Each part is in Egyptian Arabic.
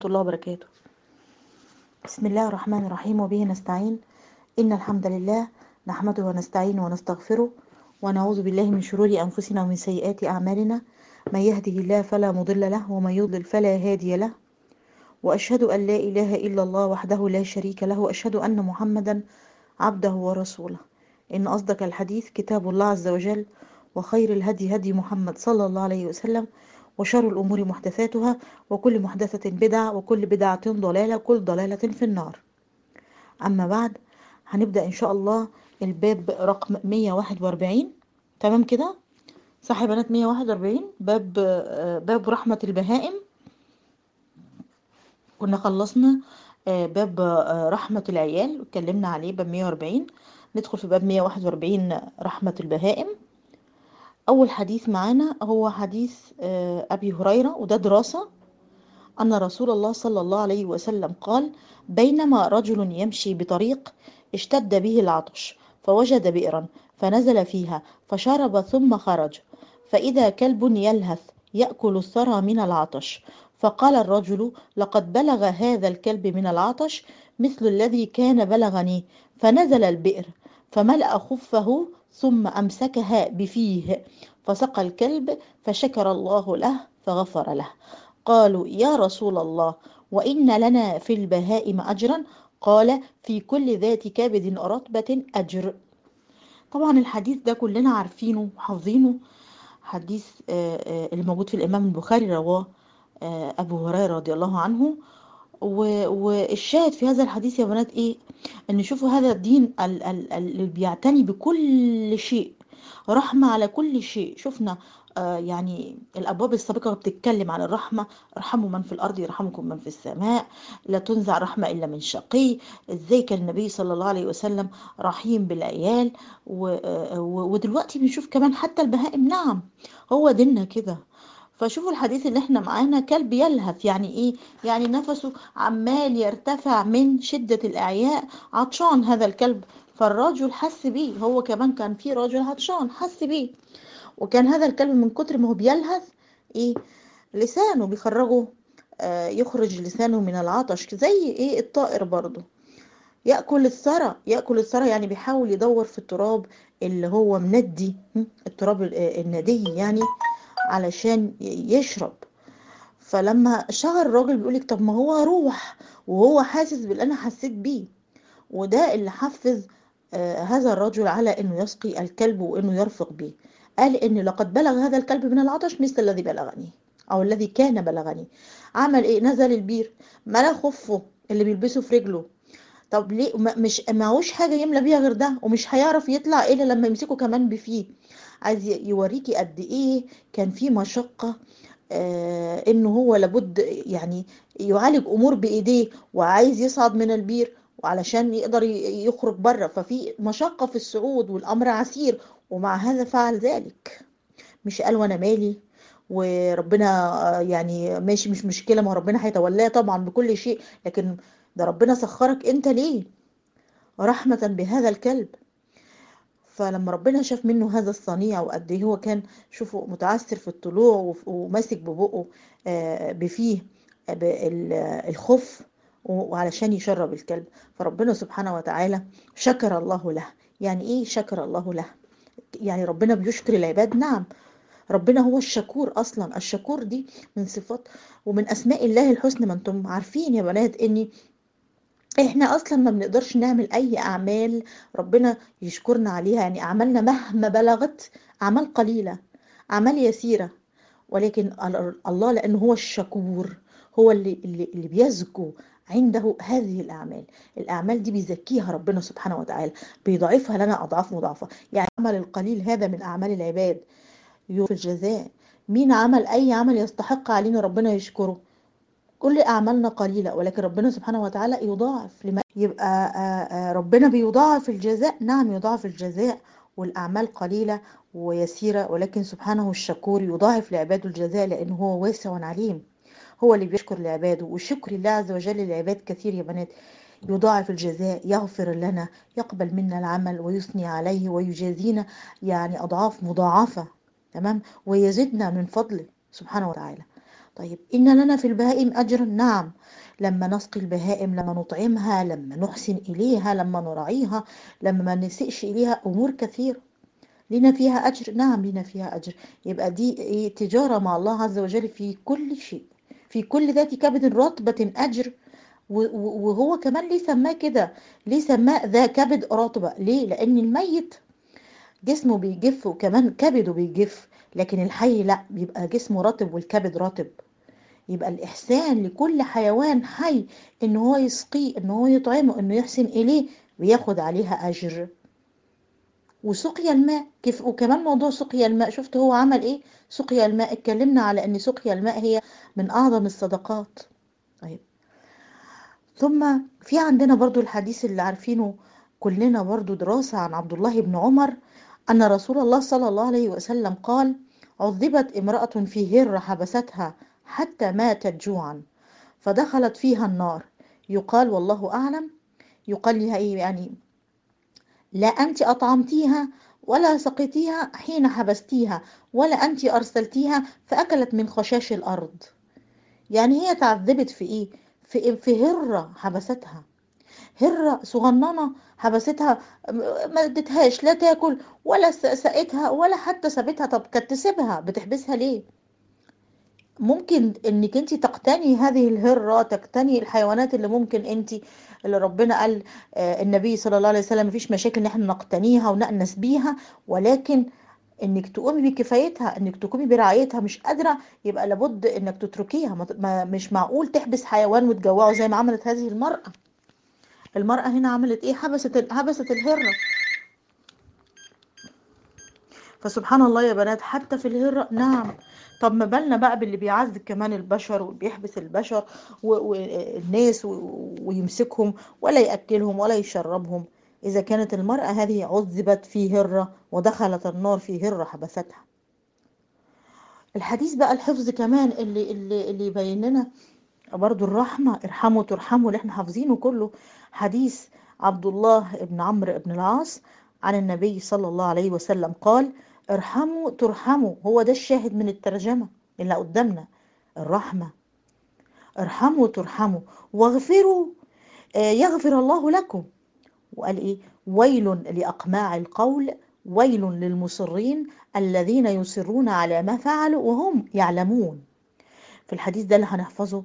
الله وبركاته بسم الله الرحمن الرحيم وبه نستعين إن الحمد لله نحمده ونستعينه ونستغفره ونعوذ بالله من شرور أنفسنا ومن سيئات أعمالنا من يهده الله فلا مضل له ومن يضلل فلا هادي له وأشهد أن لا إله إلا الله وحده لا شريك له وأشهد أن محمدا عبده ورسوله إن أصدق الحديث كتاب الله عز وجل وخير الهدي هدي محمد صلى الله عليه وسلم وشر الأمور محدثاتها وكل محدثة بدعة وكل بدعة ضلالة وكل ضلالة في النار أما بعد هنبدأ إن شاء الله الباب رقم 141 تمام كده صح يا بنات 141 باب باب رحمة البهائم كنا خلصنا باب رحمة العيال واتكلمنا عليه باب 140 ندخل في باب 141 رحمة البهائم أول حديث معانا هو حديث أبي هريرة وده دراسة أن رسول الله صلى الله عليه وسلم قال بينما رجل يمشي بطريق اشتد به العطش فوجد بئرا فنزل فيها فشرب ثم خرج فإذا كلب يلهث يأكل الثرى من العطش فقال الرجل لقد بلغ هذا الكلب من العطش مثل الذي كان بلغني فنزل البئر فملأ خفه ثم أمسكها بفيه فسقى الكلب فشكر الله له فغفر له قالوا يا رسول الله وإن لنا في البهائم أجرا قال في كل ذات كبد رطبة أجر طبعا الحديث ده كلنا عارفينه وحافظينه حديث الموجود في الإمام البخاري رواه أبو هريرة رضي الله عنه والشاهد في هذا الحديث يا بنات ايه ان شوفوا هذا الدين اللي بيعتني بكل شيء رحمة على كل شيء شفنا آه يعني الابواب السابقه بتتكلم عن الرحمه ارحموا من في الارض يرحمكم من في السماء لا تنزع رحمه الا من شقي ازاي كان النبي صلى الله عليه وسلم رحيم بالعيال ودلوقتي بنشوف كمان حتى البهائم نعم هو ديننا كده فشوفوا الحديث اللي احنا معانا كلب يلهث يعني ايه يعني نفسه عمال يرتفع من شدة الاعياء عطشان هذا الكلب فالرجل حس بيه هو كمان كان في رجل عطشان حس بيه وكان هذا الكلب من كتر ما هو بيلهث ايه لسانه بيخرجه آه يخرج لسانه من العطش زي ايه الطائر برضه ياكل الثرى ياكل الثرى يعني بيحاول يدور في التراب اللي هو مندي التراب الندي يعني علشان يشرب فلما شغل الراجل بيقولك طب ما هو روح وهو حاسس باللي انا حسيت بيه وده اللي حفز آه هذا الرجل على انه يسقي الكلب وانه يرفق به قال ان لقد بلغ هذا الكلب من العطش مثل الذي بلغني او الذي كان بلغني عمل ايه نزل البير ملا خفه اللي بيلبسه في رجله طب ليه مش معهوش حاجه يملى بيها غير ده ومش هيعرف يطلع الا لما يمسكه كمان بفيه عايز يوريكي قد ايه كان في مشقه آه انه هو لابد يعني يعالج امور بايديه وعايز يصعد من البير وعلشان يقدر يخرج بره ففي مشقه في الصعود والامر عسير ومع هذا فعل ذلك مش قال وانا مالي وربنا يعني ماشي مش مشكله ما ربنا هيتولاه طبعا بكل شيء لكن ده ربنا سخرك انت ليه رحمه بهذا الكلب فلما ربنا شاف منه هذا الصنيع وقد ايه هو كان شوفوا متعثر في الطلوع وماسك ببقه بفيه الخف وعلشان يشرب الكلب فربنا سبحانه وتعالى شكر الله له يعني ايه شكر الله له يعني ربنا بيشكر العباد نعم ربنا هو الشكور اصلا الشكور دي من صفات ومن اسماء الله الحسنى ما انتم عارفين يا بنات اني احنا اصلا ما بنقدرش نعمل اي اعمال ربنا يشكرنا عليها يعني اعمالنا مهما بلغت اعمال قليله اعمال يسيره ولكن الله لانه هو الشكور هو اللي اللي, اللي بيزكو عنده هذه الاعمال الاعمال دي بيزكيها ربنا سبحانه وتعالى بيضاعفها لنا اضعاف مضاعفه يعني عمل القليل هذا من اعمال العباد في الجزاء مين عمل اي عمل يستحق علينا ربنا يشكره كل اعمالنا قليله ولكن ربنا سبحانه وتعالى يضاعف لما يبقى ربنا بيضاعف الجزاء نعم يضاعف الجزاء والاعمال قليله ويسيره ولكن سبحانه الشكور يضاعف لعباده الجزاء لانه هو واسع عليم هو اللي بيشكر لعباده والشكر لله عز وجل للعباد كثير يا بنات يضاعف الجزاء يغفر لنا يقبل منا العمل ويثني عليه ويجازينا يعني اضعاف مضاعفه تمام ويزدنا من فضله سبحانه وتعالى طيب إن لنا في البهائم أجرا نعم لما نسقي البهائم لما نطعمها لما نحسن إليها لما نراعيها لما ما نسئش إليها أمور كثيرة لنا فيها أجر نعم لنا فيها أجر يبقى دي إيه تجارة مع الله عز وجل في كل شيء في كل ذات كبد رطبة أجر وهو كمان ليه سماه كده ليه سماه ذا كبد رطبة ليه لأن الميت جسمه بيجف وكمان كبده بيجف لكن الحي لا بيبقى جسمه رطب والكبد رطب يبقى الإحسان لكل حيوان حي إن هو يسقيه إن هو يطعمه إنه يحسن إليه وياخد عليها أجر وسقيا الماء كيف وكمان موضوع سقيا الماء شفت هو عمل إيه سقيا الماء اتكلمنا على إن سقيا الماء هي من أعظم الصدقات طيب ثم في عندنا برضو الحديث اللي عارفينه كلنا برضو دراسة عن عبد الله بن عمر أن رسول الله صلى الله عليه وسلم قال عذبت امرأة في هرة حبستها حتى ماتت جوعا فدخلت فيها النار يقال والله أعلم يقال لها إيه يعني لا أنت أطعمتيها ولا سقيتيها حين حبستيها ولا أنت أرسلتيها فأكلت من خشاش الأرض يعني هي تعذبت في إيه في, في هرة حبستها هرة صغننة حبستها ما ادتهاش لا تاكل ولا سقتها ولا حتى سابتها طب كانت تسيبها بتحبسها ليه ممكن انك انت تقتني هذه الهرة تقتني الحيوانات اللي ممكن انت اللي ربنا قال النبي صلى الله عليه وسلم مفيش مشاكل ان احنا نقتنيها ونأنس بيها ولكن انك تقومي بكفايتها انك تقومي برعايتها مش قادره يبقى لابد انك تتركيها ما مش معقول تحبس حيوان وتجوعه زي ما عملت هذه المراه المراه هنا عملت ايه حبست حبست الهره فسبحان الله يا بنات حتى في الهره نعم طب ما بالنا بقى باللي بيعذب كمان البشر وبيحبس البشر والناس ويمسكهم ولا ياكلهم ولا يشربهم إذا كانت المرأة هذه عذبت في هرة ودخلت النار في هرة حبستها الحديث بقى الحفظ كمان اللي اللي اللي يبين لنا برضو الرحمة ارحموا ترحموا اللي احنا حافظينه كله حديث عبد الله بن عمرو بن العاص عن النبي صلى الله عليه وسلم قال ارحموا ترحموا هو ده الشاهد من الترجمة اللي قدامنا الرحمة ارحموا ترحموا واغفروا يغفر الله لكم وقال ايه ويل لاقماع القول ويل للمصرين الذين يصرون على ما فعلوا وهم يعلمون في الحديث ده اللي هنحفظه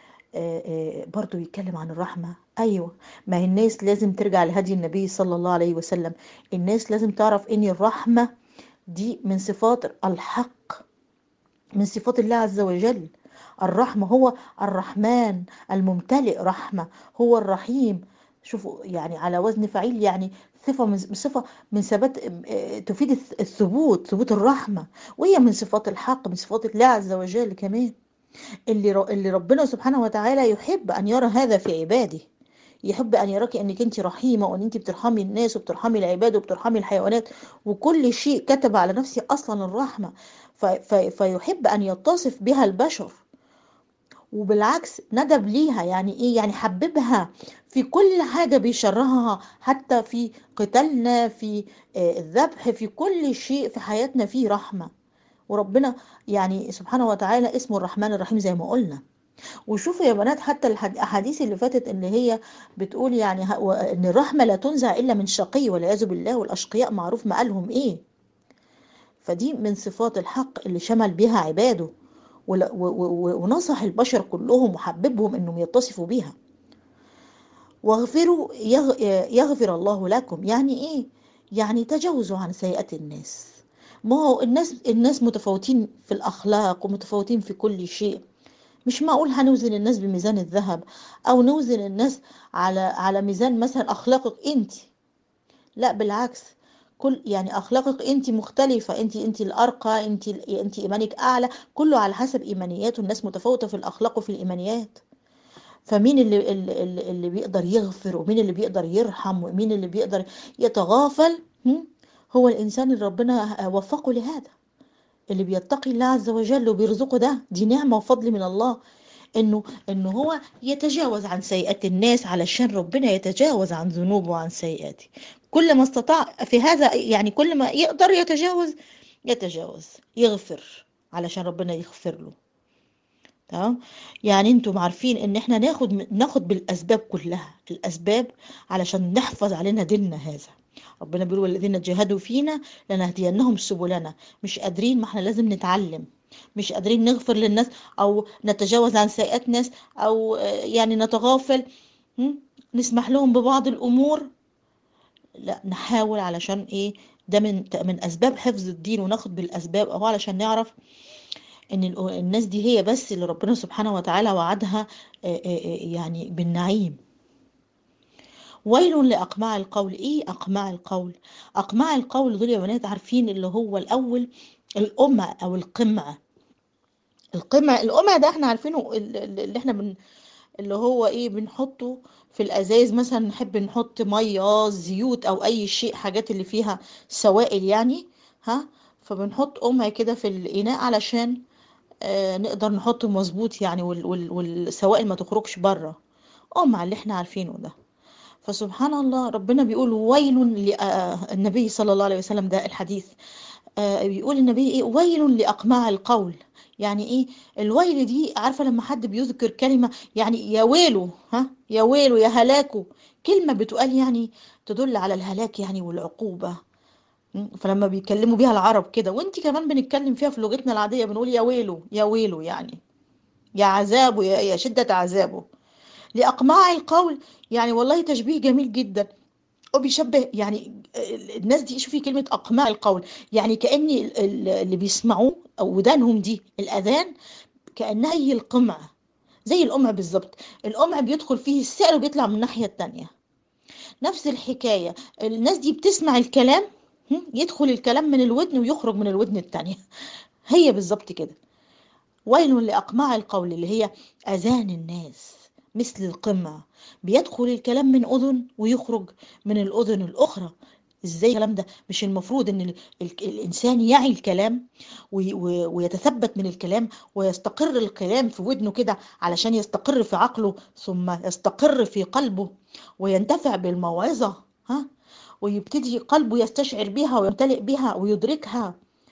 برضو يتكلم عن الرحمة أيوة ما هي الناس لازم ترجع لهدي النبي صلى الله عليه وسلم الناس لازم تعرف إن الرحمة دي من صفات الحق من صفات الله عز وجل الرحمة هو الرحمن الممتلئ رحمة هو الرحيم شوفوا يعني على وزن فعيل يعني صفة من صفة من ثبات تفيد الثبوت ثبوت الرحمة وهي من صفات الحق من صفات الله عز وجل كمان اللي اللي ربنا سبحانه وتعالى يحب أن يرى هذا في عباده يحب أن يراك أنك أنت رحيمة وأن أنت بترحمي الناس وبترحمي العباد وبترحمي الحيوانات وكل شيء كتب على نفسه أصلا الرحمة فيحب أن يتصف بها البشر وبالعكس ندب ليها يعني ايه يعني حببها في كل حاجة بيشرها حتى في قتالنا في الذبح في كل شيء في حياتنا فيه رحمة وربنا يعني سبحانه وتعالى اسمه الرحمن الرحيم زي ما قلنا وشوفوا يا بنات حتى الاحاديث اللي فاتت اللي هي بتقول يعني ان الرحمه لا تنزع الا من شقي والعياذ بالله والاشقياء معروف مقالهم ايه فدي من صفات الحق اللي شمل بها عباده ونصح البشر كلهم وحببهم انهم يتصفوا بيها واغفروا يغفر الله لكم يعني ايه يعني تجاوزوا عن سيئات الناس ما هو الناس الناس متفاوتين في الاخلاق ومتفاوتين في كل شيء مش معقول هنوزن الناس بميزان الذهب او نوزن الناس على على ميزان مثلا اخلاقك انت لا بالعكس كل يعني اخلاقك انت مختلفه انت انت الارقى انت انت ايمانك اعلى كله على حسب ايمانيات والناس متفاوته في الاخلاق وفي الايمانيات فمين اللي اللي, اللي بيقدر يغفر ومين اللي بيقدر يرحم ومين اللي بيقدر يتغافل هو الانسان اللي ربنا وفقه لهذا اللي بيتقي الله عز وجل وبيرزقه ده دي نعمه وفضل من الله انه انه هو يتجاوز عن سيئات الناس علشان ربنا يتجاوز عن ذنوبه وعن سيئاته كل ما استطاع في هذا يعني كل ما يقدر يتجاوز يتجاوز يغفر علشان ربنا يغفر له تمام يعني انتم عارفين ان احنا ناخد ناخد بالاسباب كلها الاسباب علشان نحفظ علينا ديننا هذا ربنا بيقول والذين جاهدوا فينا لنهدينهم سبلنا مش قادرين ما احنا لازم نتعلم مش قادرين نغفر للناس او نتجاوز عن سيئات ناس او يعني نتغافل نسمح لهم ببعض الامور لا نحاول علشان ايه ده من من اسباب حفظ الدين وناخد بالاسباب اهو علشان نعرف ان الناس دي هي بس اللي ربنا سبحانه وتعالى وعدها يعني بالنعيم ويل لأقماع القول ايه أقماع القول أقماع القول دول يا بنات عارفين اللي هو الأول الأمع أو القمع القمع القمع ده احنا عارفينه اللي احنا بن اللي هو ايه بنحطه في الازايز مثلا نحب نحط ميه زيوت او اي شيء حاجات اللي فيها سوائل يعني ها فبنحط قمع كده في الاناء علشان آه نقدر نحطه مظبوط يعني وال وال والسوائل ما تخرجش بره قمع اللي احنا عارفينه ده فسبحان الله ربنا بيقول ويل للنبي صلى الله عليه وسلم ده الحديث آه بيقول النبي ايه ويل لاقماع القول يعني ايه الويل دي عارفه لما حد بيذكر كلمه يعني يا ويله ها يا ويله يا هلاكه كلمه بتقال يعني تدل على الهلاك يعني والعقوبه فلما بيكلموا بيها العرب كده وانت كمان بنتكلم فيها في لغتنا العاديه بنقول يا ويله يا ويله يعني يا عذابه يا, يا شده عذابه لاقماع القول يعني والله تشبيه جميل جدا وبيشبه يعني الناس دي شوفي كلمة أقماع القول يعني كأن اللي بيسمعوه أو ودانهم دي الأذان كأنها هي القمع زي القمع بالظبط القمع بيدخل فيه السعر وبيطلع من الناحية التانية نفس الحكاية الناس دي بتسمع الكلام يدخل الكلام من الودن ويخرج من الودن التانية هي بالظبط كده ويل لأقماع القول اللي هي أذان الناس مثل القمع بيدخل الكلام من أذن ويخرج من الأذن الأخرى ازاي الكلام ده مش المفروض ان الانسان يعي الكلام ويتثبت من الكلام ويستقر الكلام في ودنه كده علشان يستقر في عقله ثم يستقر في قلبه وينتفع بالموعظة ها ويبتدي قلبه يستشعر بها ويمتلئ بها ويدركها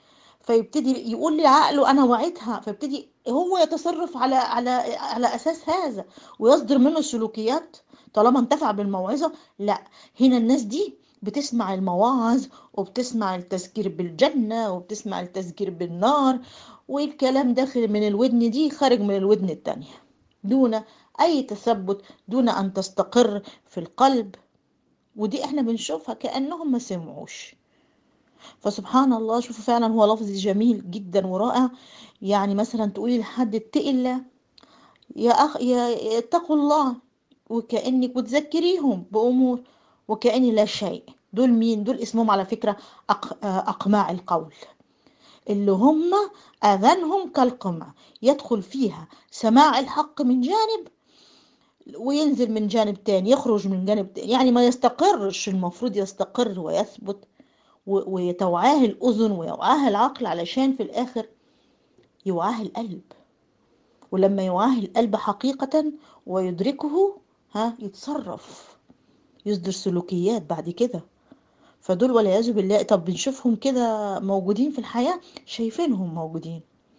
فيبتدي يقول لعقله انا وعدتها فيبتدي هو يتصرف على على على اساس هذا ويصدر منه سلوكيات طالما انتفع بالموعظه لا هنا الناس دي بتسمع المواعظ وبتسمع التذكير بالجنه وبتسمع التذكير بالنار والكلام داخل من الودن دي خارج من الودن التانية دون اي تثبت دون ان تستقر في القلب ودي احنا بنشوفها كانهم ما سمعوش فسبحان الله شوفوا فعلا هو لفظ جميل جدا ورائع يعني مثلا تقولي لحد اتقي الله يا اخ يا اتقوا الله وكانك بتذكريهم بامور وكأن لا شيء دول مين دول اسمهم على فكرة أق... أقماع القول اللي هم آذانهم كالقمع يدخل فيها سماع الحق من جانب وينزل من جانب تاني يخرج من جانب تاني يعني ما يستقرش المفروض يستقر ويثبت ويتوعاه الأذن ويوعاه العقل علشان في الآخر يوعاه القلب ولما يوعاه القلب حقيقة ويدركه ها يتصرف يصدر سلوكيات بعد كده فدول والعياذ بالله طب بنشوفهم كده موجودين في الحياة شايفينهم موجودين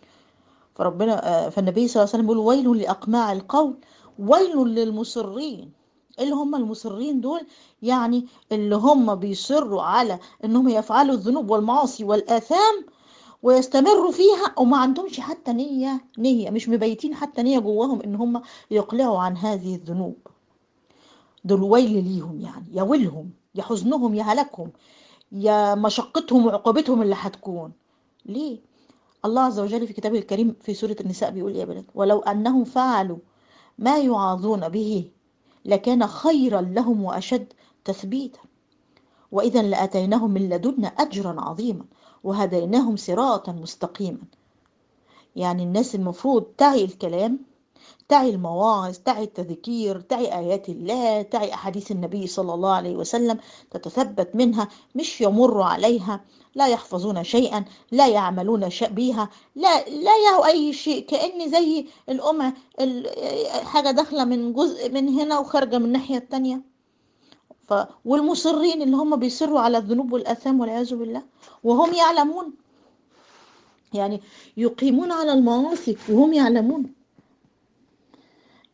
فربنا فالنبي صلى الله عليه وسلم بيقول ويل لأقماع القول ويل للمصرين اللي هم المصرين دول يعني اللي هم بيصروا على انهم يفعلوا الذنوب والمعاصي والاثام ويستمروا فيها وما عندهمش حتى نية نية مش مبيتين حتى نية جواهم ان هم يقلعوا عن هذه الذنوب دول ويل ليهم يعني يا ويلهم يا حزنهم يا هلاكهم يا مشقتهم وعقوبتهم اللي هتكون ليه الله عز وجل في كتابه الكريم في سورة النساء بيقول يا بنات ولو أنهم فعلوا ما يعاظون به لكان خيرا لهم وأشد تثبيتا وإذا لأتيناهم من لدنا أجرا عظيما وهديناهم صراطا مستقيما يعني الناس المفروض تعي الكلام تعي المواعظ تعي التذكير تعي آيات الله تعي أحاديث النبي صلى الله عليه وسلم تتثبت منها مش يمر عليها لا يحفظون شيئا لا يعملون بيها لا لا يهو أي شيء كأن زي الأم حاجة داخلة من جزء من هنا وخارجة من الناحية التانية ف والمصرين اللي هم بيصروا على الذنوب والآثام والعياذ بالله وهم يعلمون يعني يقيمون على المعاصي وهم يعلمون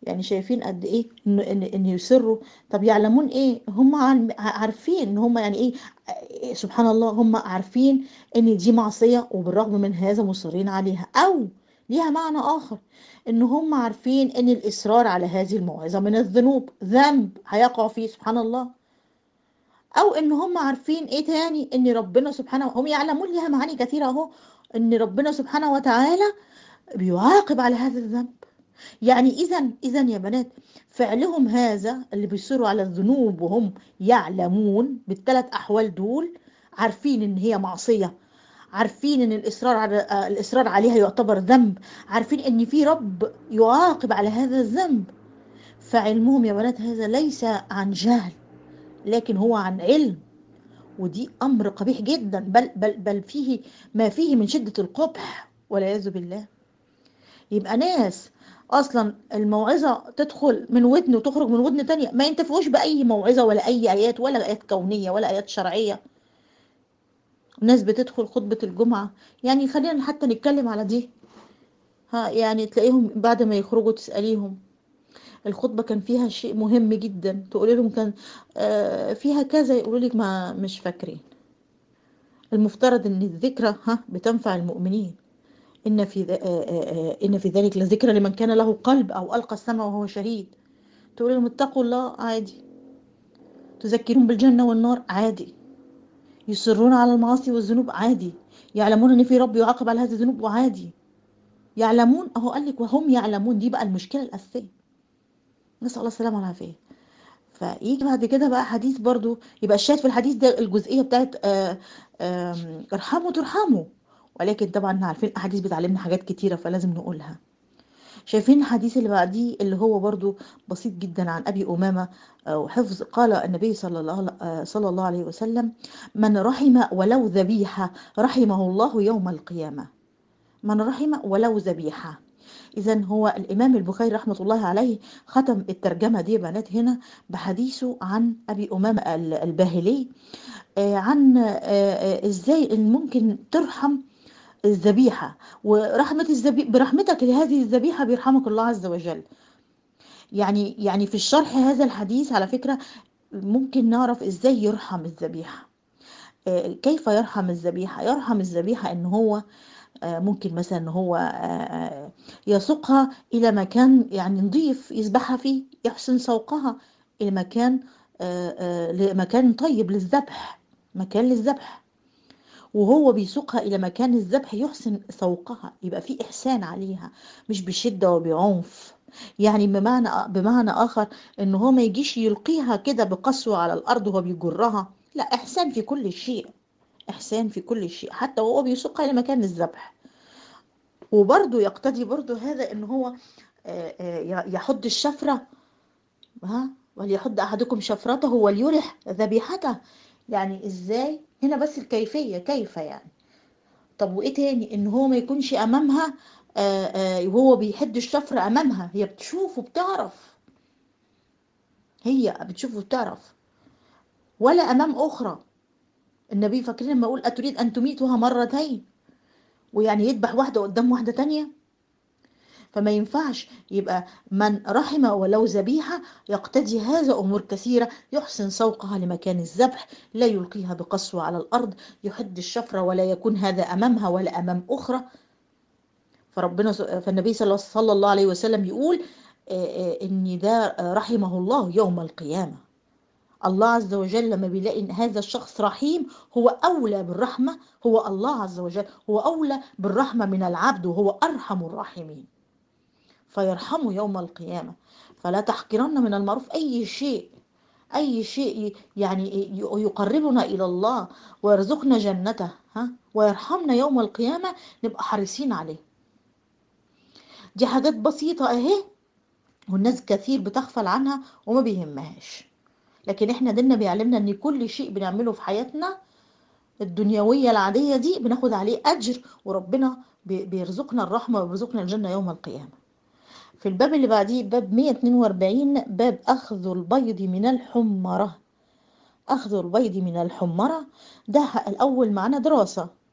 يعني شايفين قد ايه ان ان, إن يسروا طب يعلمون ايه هم عن- عارفين ان هم يعني ايه إيه، سبحان الله هم عارفين ان دي معصية وبالرغم من هذا مصرين عليها او ليها معنى اخر ان هم عارفين ان الاصرار على هذه الموعظة من الذنوب ذنب هيقعوا فيه سبحان الله او ان هم عارفين ايه تاني ان ربنا سبحانه هم يعلمون ليها معاني كثيرة اهو ان ربنا سبحانه وتعالى بيعاقب على هذا الذنب يعني اذا اذا يا بنات فعلهم هذا اللي بيصروا على الذنوب وهم يعلمون بالثلاث احوال دول عارفين ان هي معصيه عارفين ان الاصرار على آه، الاصرار عليها يعتبر ذنب عارفين ان في رب يعاقب على هذا الذنب فعلمهم يا بنات هذا ليس عن جهل لكن هو عن علم ودي امر قبيح جدا بل بل بل فيه ما فيه من شده القبح والعياذ بالله يبقى ناس اصلا الموعظه تدخل من ودن وتخرج من ودن تانية ما ينتفعوش باي موعظه ولا اي ايات ولا ايات كونيه ولا ايات شرعيه ناس بتدخل خطبه الجمعه يعني خلينا حتى نتكلم على دي ها يعني تلاقيهم بعد ما يخرجوا تساليهم الخطبه كان فيها شيء مهم جدا تقولي لهم كان آه، فيها كذا يقولوا لك ما مش فاكرين المفترض ان الذكرى ها بتنفع المؤمنين إن في ذا- آه، آه، آه، إن في ذلك لذكرى لمن كان له قلب أو ألقى السمع وهو شهيد تقول لهم اتقوا الله عادي تذكرون بالجنة والنار عادي يصرون على المعاصي والذنوب عادي يعلمون إن في رب يعاقب على هذه الذنوب وعادي يعلمون أهو قال لك وهم يعلمون دي بقى المشكلة الأساسية نسأل الله السلامة والعافية فيجي بعد كده بقى حديث برضو يبقى الشاهد في الحديث ده الجزئية بتاعت آه، آم، ارحموا ترحموا ولكن طبعا احنا عارفين الاحاديث بتعلمنا حاجات كتيرة فلازم نقولها شايفين الحديث اللي بعديه اللي هو برضو بسيط جدا عن ابي امامه آه، وحفظ قال النبي صلى الله آه، صلى الله عليه وسلم من رحم ولو ذبيحه رحمه الله يوم القيامه من رحم ولو ذبيحه اذا هو الامام البخاري رحمه الله عليه ختم الترجمه دي يا بنات هنا بحديثه عن ابي امامه ال- الباهلي آه، عن آه، آه، ازاي إن ممكن ترحم الذبيحة ورحمة الذبيحة برحمتك لهذه الذبيحة بيرحمك الله عز وجل يعني يعني في الشرح هذا الحديث على فكرة ممكن نعرف ازاي يرحم الذبيحة آه، كيف يرحم الذبيحة يرحم الذبيحة ان هو آه، ممكن مثلا ان هو آه، آه، يسوقها الى مكان يعني نضيف يذبحها فيه يحسن سوقها الى مكان آه، آه، لمكان طيب للذبح مكان للذبح وهو بيسوقها إلى مكان الذبح يحسن سوقها يبقى في إحسان عليها مش بشدة وبعنف يعني بمعنى بمعنى آخر إن هو ما يجيش يلقيها كده بقسوة على الأرض وهو بيجرها لا إحسان في كل شيء إحسان في كل شيء حتى وهو بيسوقها إلى مكان الذبح وبرضه يقتضي برضه هذا إن هو آه، آه، يحض الشفرة ها وليحض أحدكم شفرته وليرح ذبيحته يعني إزاي هنا بس الكيفية كيف يعني طب وايه تاني ان هو ما يكونش امامها آه، آه، وهو بيحد الشفرة امامها هي بتشوف وبتعرف هي بتشوف وبتعرف ولا امام اخرى النبي فاكرين لما اقول اتريد ان تميتها مرتين ويعني يذبح واحدة قدام واحدة تانية فما ينفعش يبقى من رحم ولو ذبيحة يقتدي هذا أمور كثيرة يحسن سوقها لمكان الذبح لا يلقيها بقسوة على الأرض يحد الشفرة ولا يكون هذا أمامها ولا أمام أخرى فربنا فالنبي صلى صلى الله عليه وسلم يقول آه، آه، إن ده آه، رحمه الله يوم القيامة الله عز وجل لما بيلاقي إن هذا الشخص رحيم هو أولى بالرحمة هو الله عز وجل هو أولى بالرحمة من العبد وهو أرحم الراحمين فيرحمه يوم القيامة فلا تحقرن من المعروف أي شيء أي شيء يعني يقربنا إلى الله ويرزقنا جنته ها ويرحمنا يوم القيامة نبقى حريصين عليه دي حاجات بسيطة أهي والناس كثير بتغفل عنها وما بيهمهاش لكن احنا ديننا بيعلمنا ان كل شيء بنعمله في حياتنا الدنيوية العادية دي بناخد عليه أجر وربنا بي- بيرزقنا الرحمة وبيرزقنا الجنة يوم القيامة في الباب اللي بعديه باب 142 باب أخذ البيض من الحمرة أخذ البيض من الحمرة ده الأول معنا دراسة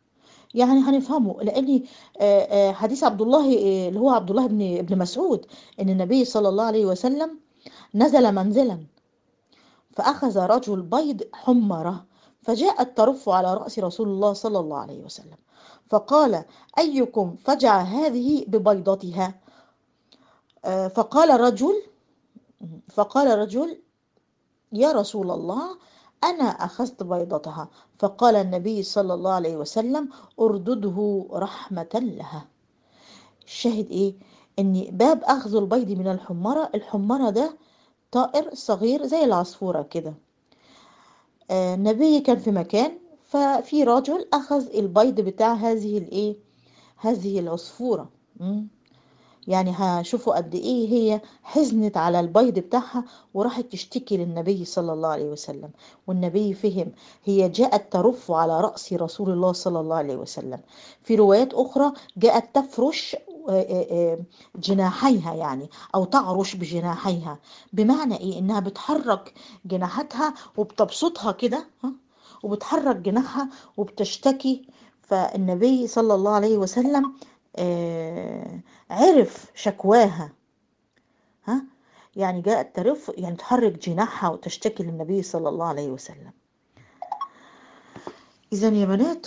يعني هنفهمه لأن آه، آه، حديث عبد الله آه، اللي هو عبد الله بن ابن مسعود إن النبي صلى الله عليه وسلم نزل منزلا فأخذ رجل بيض حمرة فجاءت ترف على رأس رسول الله صلى الله عليه وسلم فقال أيكم فجع هذه ببيضتها آه، فقال رجل فقال رجل يا رسول الله أنا أخذت بيضتها فقال النبي صلى الله عليه وسلم أردده رحمة لها الشاهد إيه؟ إن باب أخذ البيض من الحمرة الحمرة ده طائر صغير زي العصفورة كده آه، النبي كان في مكان ففي رجل أخذ البيض بتاع هذه الإيه؟ هذه العصفورة مم. يعني هشوفوا قد ايه هي حزنت على البيض بتاعها وراحت تشتكي للنبي صلى الله عليه وسلم والنبي فهم هي جاءت ترف على رأس رسول الله صلى الله عليه وسلم في روايات أخرى جاءت تفرش آه، آه، آه، جناحيها يعني أو تعرش بجناحيها بمعنى إيه إنها بتحرك جناحاتها وبتبسطها كده ها؟ وبتحرك جناحها وبتشتكي فالنبي صلى الله عليه وسلم آه، عرف شكواها ها يعني جاءت ترف يعني تحرك جناحها وتشتكي للنبي صلى الله عليه وسلم إذا يا بنات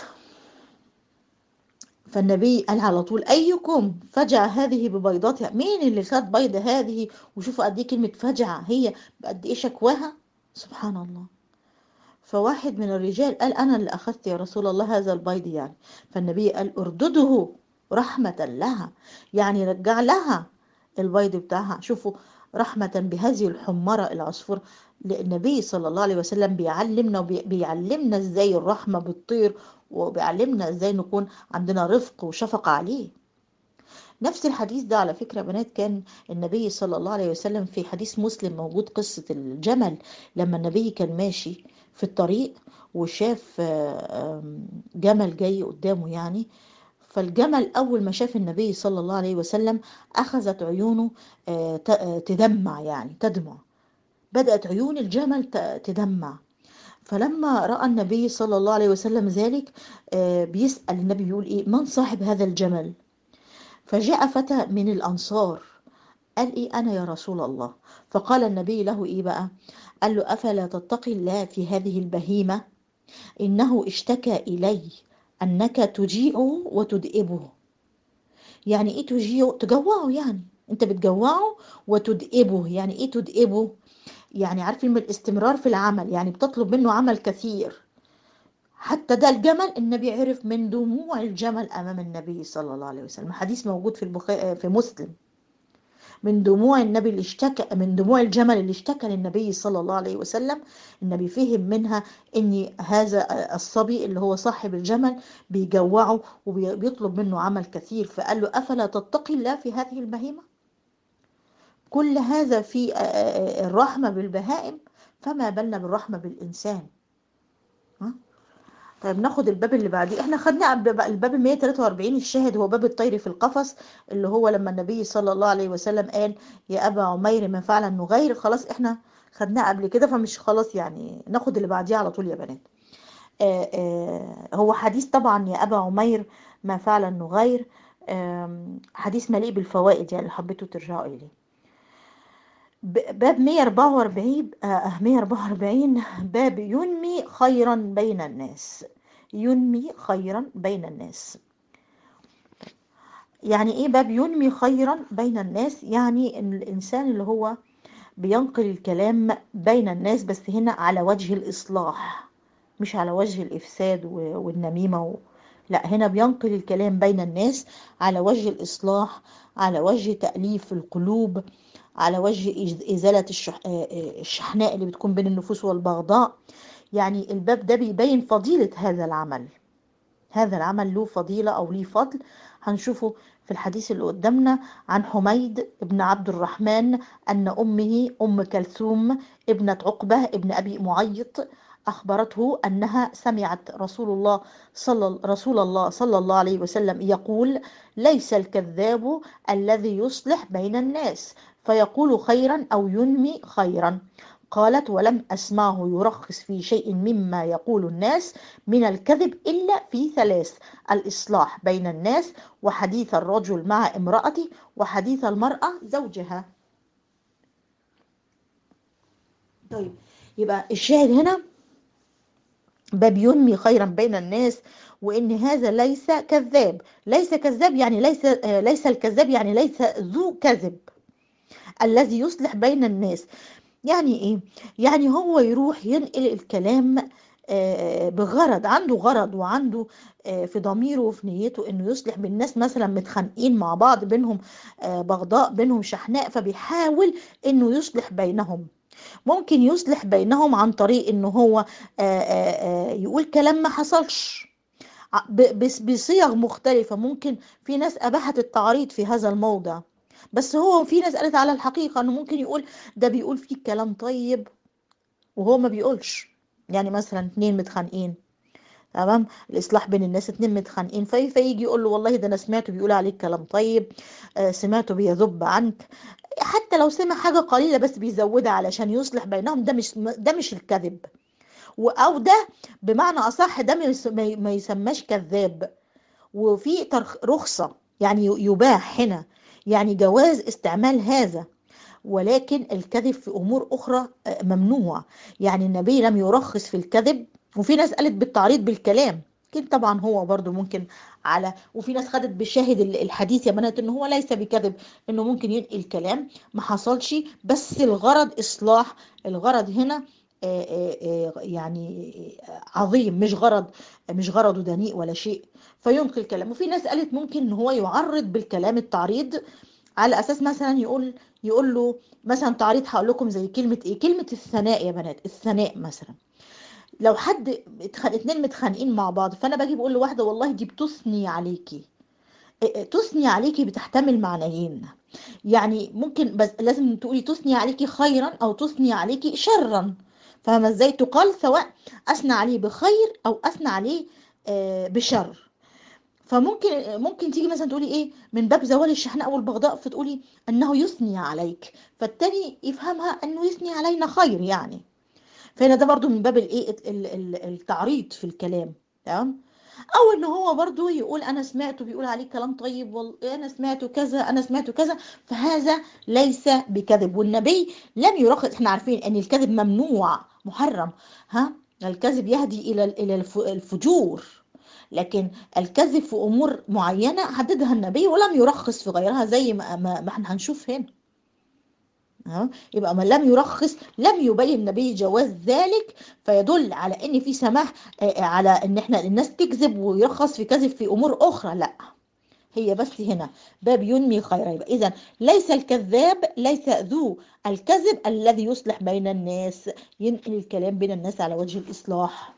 فالنبي قال على طول أيكم فجع هذه ببيضاتها مين اللي خد بيض هذه وشوفوا قد إيه كلمة فجع هي قد إيه شكواها سبحان الله فواحد من الرجال قال أنا اللي أخذت يا رسول الله هذا البيض يعني فالنبي قال أردده رحمة لها يعني رجع لها البيض بتاعها شوفوا رحمة بهذه الحمرة العصفور النبي صلى الله عليه وسلم بيعلمنا وبيعلمنا ازاي الرحمة بتطير وبيعلمنا ازاي نكون عندنا رفق وشفقة عليه نفس الحديث ده على فكرة بنات كان النبي صلى الله عليه وسلم في حديث مسلم موجود قصة الجمل لما النبي كان ماشي في الطريق وشاف آه، آم، جمل جاي قدامه يعني فالجمل أول ما شاف النبي صلى الله عليه وسلم أخذت عيونه آه، ت- آه، تدمع يعني تدمع بدأت عيون الجمل ت- تدمع فلما رأى النبي صلى الله عليه وسلم ذلك آه، بيسأل النبي يقول إيه من صاحب هذا الجمل فجاء فتى من الأنصار قال إيه أنا يا رسول الله فقال النبي له إيه بقى قال له أفلا تتقي الله في هذه البهيمة إنه اشتكى إلي أنك تجيعه وتدئبه يعني إيه تجيعه تجوعه يعني أنت بتجوعه وتدئبه يعني إيه تدئبه يعني عارفين من الاستمرار في العمل يعني بتطلب منه عمل كثير حتى ده الجمل النبي عرف من دموع الجمل أمام النبي صلى الله عليه وسلم حديث موجود في البخاري في مسلم من دموع النبي اللي اشتكى من دموع الجمل اللي اشتكى للنبي صلى الله عليه وسلم النبي فهم منها ان هذا الصبي اللي هو صاحب الجمل بيجوعه وبيطلب منه عمل كثير فقال له افلا تتقي الله في هذه البهيمه كل هذا في الرحمه بالبهائم فما بالنا بالرحمه بالانسان ها؟ طيب ناخد الباب اللي بعديه احنا خدنا الباب ال 143 الشاهد هو باب الطير في القفص اللي هو لما النبي صلى الله عليه وسلم قال يا ابا عمير ما فعل نغير خلاص احنا خدناه قبل كده فمش خلاص يعني ناخد اللي بعديه على طول يا بنات آآ آآ هو حديث طبعا يا ابا عمير ما فعل نغير حديث مليء بالفوائد يعني اللي حبيتوا ترجعوا اليه باب 144 آه 144 باب ينمي خيرا بين الناس ينمي خيرا بين الناس يعني ايه باب ينمي خيرا بين الناس يعني ان الانسان اللي هو بينقل الكلام بين الناس بس هنا على وجه الاصلاح مش على وجه الافساد والنميمه و... لا هنا بينقل الكلام بين الناس على وجه الاصلاح على وجه تاليف القلوب على وجه إزالة الشح... الشحناء اللي بتكون بين النفوس والبغضاء يعني الباب ده بيبين فضيلة هذا العمل هذا العمل له فضيلة أو له فضل هنشوفه في الحديث اللي قدامنا عن حميد ابن عبد الرحمن أن أمه أم كلثوم ابنة عقبة ابن أبي معيط أخبرته أنها سمعت رسول الله صلى رسول الله صلى الله عليه وسلم يقول ليس الكذاب الذي يصلح بين الناس فيقول خيرا أو ينمي خيرا قالت ولم أسمعه يرخص في شيء مما يقول الناس من الكذب إلا في ثلاث الإصلاح بين الناس وحديث الرجل مع امرأته وحديث المرأة زوجها طيب يبقى الشاهد هنا باب ينمي خيرا بين الناس وان هذا ليس كذاب ليس كذاب يعني ليس آه ليس الكذاب يعني ليس ذو كذب الذي يصلح بين الناس يعني ايه يعني هو يروح ينقل الكلام آه بغرض عنده غرض وعنده آه في ضميره وفي نيته انه يصلح بين الناس مثلا متخانقين مع بعض بينهم بغضاء بينهم شحناء فبيحاول انه يصلح بينهم ممكن يصلح بينهم عن طريق انه هو يقول كلام ما حصلش بصيغ مختلفة ممكن في ناس أباحت التعريض في هذا الموضع بس هو في ناس قالت على الحقيقة انه ممكن يقول ده بيقول فيه كلام طيب وهو ما بيقولش يعني مثلا اتنين متخانقين تمام الاصلاح بين الناس اتنين متخانقين في فيجي يقول له والله ده انا سمعته بيقول عليك كلام طيب آه سمعته بيذب عنك حتى لو سمع حاجه قليله بس بيزودها علشان يصلح بينهم ده مش ده مش الكذب او ده بمعنى اصح ده ما يسماش كذاب وفي رخصه يعني يباح هنا يعني جواز استعمال هذا ولكن الكذب في امور اخرى ممنوع يعني النبي لم يرخص في الكذب وفي ناس قالت بالتعريض بالكلام لكن طبعا هو برضو ممكن على وفي ناس خدت بشاهد الحديث يا بنات ان هو ليس بكذب انه ممكن ينقل كلام ما حصلش بس الغرض اصلاح الغرض هنا يعني عظيم مش غرض مش غرضه دنيء ولا شيء فينقل كلام وفي ناس قالت ممكن ان هو يعرض بالكلام التعريض على اساس مثلا يقول يقول له مثلا تعريض هقول لكم زي كلمه ايه كلمه الثناء يا بنات الثناء مثلا لو حد اتنين متخانقين مع بعض فانا باجي بقول لواحده والله دي بتثني عليكي تثني عليكي بتحتمل معنيين يعني ممكن بس لازم تقولي تثني عليكي خيرا او تثني عليكي شرا فاهمه ازاي تقال سواء اثنى عليه بخير او اثنى عليه بشر فممكن ممكن تيجي مثلا تقولي ايه من باب زوال الشحناء والبغضاء فتقولي انه يثني عليك فالتاني يفهمها انه يثني علينا خير يعني فهنا ده برضو من باب الايه التعريض في الكلام تمام او ان هو برضو يقول انا سمعته بيقول عليه كلام طيب وال... انا سمعته كذا انا سمعته كذا فهذا ليس بكذب والنبي لم يرخص احنا عارفين ان الكذب ممنوع محرم ها الكذب يهدي الى الى الفجور لكن الكذب في امور معينه حددها النبي ولم يرخص في غيرها زي ما ما, ما احنا هنشوف هنا يبقى من لم يرخص لم يبين النبي جواز ذلك فيدل على ان في سماح على ان احنا الناس تكذب ويرخص في كذب في امور اخرى لا هي بس هنا باب ينمي خيرا يبقى اذا ليس الكذاب ليس ذو الكذب الذي يصلح بين الناس ينقل الكلام بين الناس على وجه الاصلاح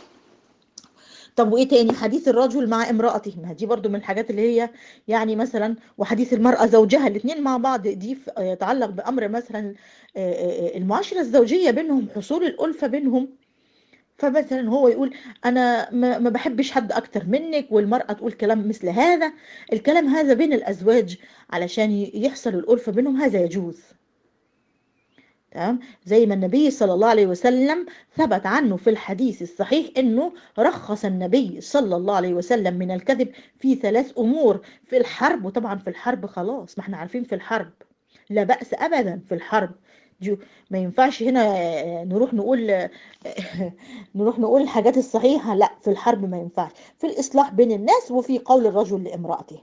طب وايه تاني حديث الرجل مع امرأته ما دي برضو من الحاجات اللي هي يعني مثلا وحديث المرأة زوجها الاثنين مع بعض دي يتعلق بأمر مثلا المعاشرة الزوجية بينهم حصول الألفة بينهم فمثلا هو يقول انا ما بحبش حد اكتر منك والمرأة تقول كلام مثل هذا الكلام هذا بين الازواج علشان يحصل الألفة بينهم هذا يجوز تمام زي ما النبي صلى الله عليه وسلم ثبت عنه في الحديث الصحيح انه رخص النبي صلى الله عليه وسلم من الكذب في ثلاث امور في الحرب وطبعا في الحرب خلاص ما احنا عارفين في الحرب لا بأس ابدا في الحرب دي ما ينفعش هنا نروح نقول نروح نقول الحاجات الصحيحة لا في الحرب ما ينفعش في الإصلاح بين الناس وفي قول الرجل لامرأته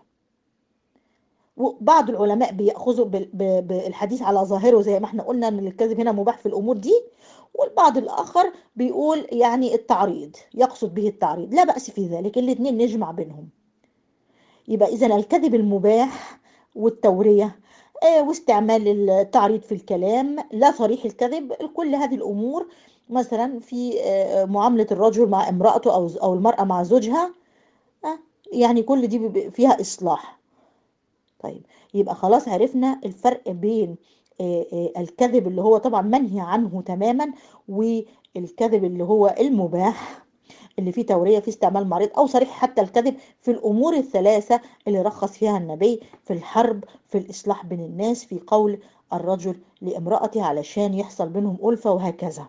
وبعض العلماء بيأخذوا بالحديث على ظاهره زي ما احنا قلنا ان الكذب هنا مباح في الامور دي والبعض الاخر بيقول يعني التعريض يقصد به التعريض لا بأس في ذلك الاثنين نجمع بينهم يبقى اذا الكذب المباح والتورية واستعمال التعريض في الكلام لا صريح الكذب كل هذه الامور مثلا في معاملة الرجل مع امرأته او او المرأة مع زوجها يعني كل دي فيها اصلاح طيب يبقى خلاص عرفنا الفرق بين الكذب اللي هو طبعا منهي عنه تماما والكذب اللي هو المباح اللي فيه تورية فيه استعمال مريض أو صريح حتى الكذب في الأمور الثلاثة اللي رخص فيها النبي في الحرب في الإصلاح بين الناس في قول الرجل لامرأته علشان يحصل بينهم ألفة وهكذا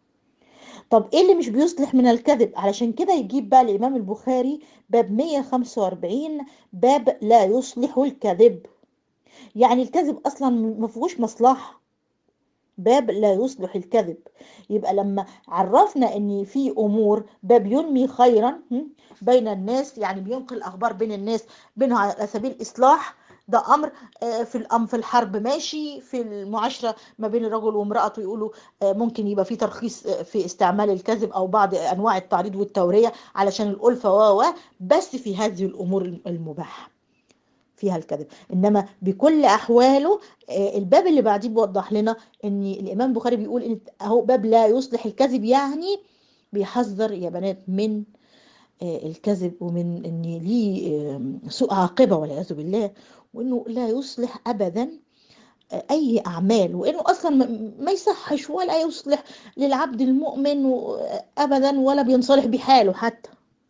طب ايه اللي مش بيصلح من الكذب علشان كده يجيب بقى الامام البخاري باب 145 باب لا يصلح الكذب يعني الكذب اصلا ما فيهوش مصلحه باب لا يصلح الكذب يبقى لما عرفنا ان في امور باب ينمي خيرا بين الناس يعني بينقل اخبار بين الناس بينه على سبيل الاصلاح ده امر في الامر في الحرب ماشي في المعاشره ما بين الرجل وامراته يقولوا ممكن يبقى في ترخيص في استعمال الكذب او بعض انواع التعريض والتوريه علشان الالفه و بس في هذه الامور المباحه فيها الكذب انما بكل احواله الباب اللي بعديه بيوضح لنا ان الامام البخاري بيقول ان اهو باب لا يصلح الكذب يعني بيحذر يا بنات من الكذب ومن ان ليه سوء عاقبه والعياذ بالله وانه لا يصلح ابدا اي اعمال وانه اصلا ما يصحش ولا يصلح للعبد المؤمن ابدا ولا بينصلح بحاله حتى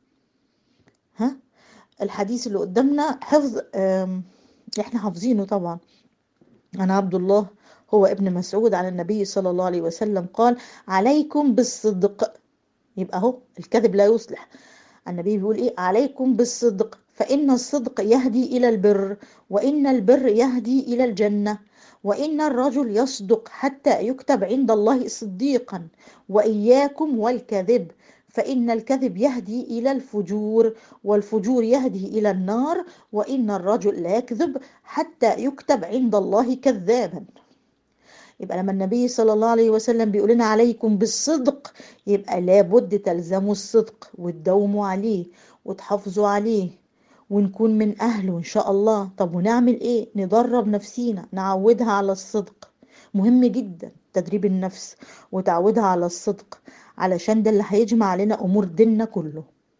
ها الحديث اللي قدامنا حفظ احنا حافظينه طبعا عن عبد الله هو ابن مسعود عن النبي صلى الله عليه وسلم قال عليكم بالصدق يبقى اهو الكذب لا يصلح النبي بيقول ايه عليكم بالصدق فإن الصدق يهدي إلى البر وإن البر يهدي إلى الجنة وإن الرجل يصدق حتى يكتب عند الله صديقا وإياكم والكذب فإن الكذب يهدي إلى الفجور والفجور يهدي إلى النار وإن الرجل لا يكذب حتى يكتب عند الله كذابا يبقى لما النبي صلى الله عليه وسلم بيقول لنا عليكم بالصدق يبقى لابد تلزموا الصدق وتداوموا عليه وتحافظوا عليه ونكون من أهله إن شاء الله طب ونعمل إيه ندرب نفسينا نعودها على الصدق مهم جدا تدريب النفس وتعودها على الصدق علشان ده اللي هيجمع علينا أمور ديننا كله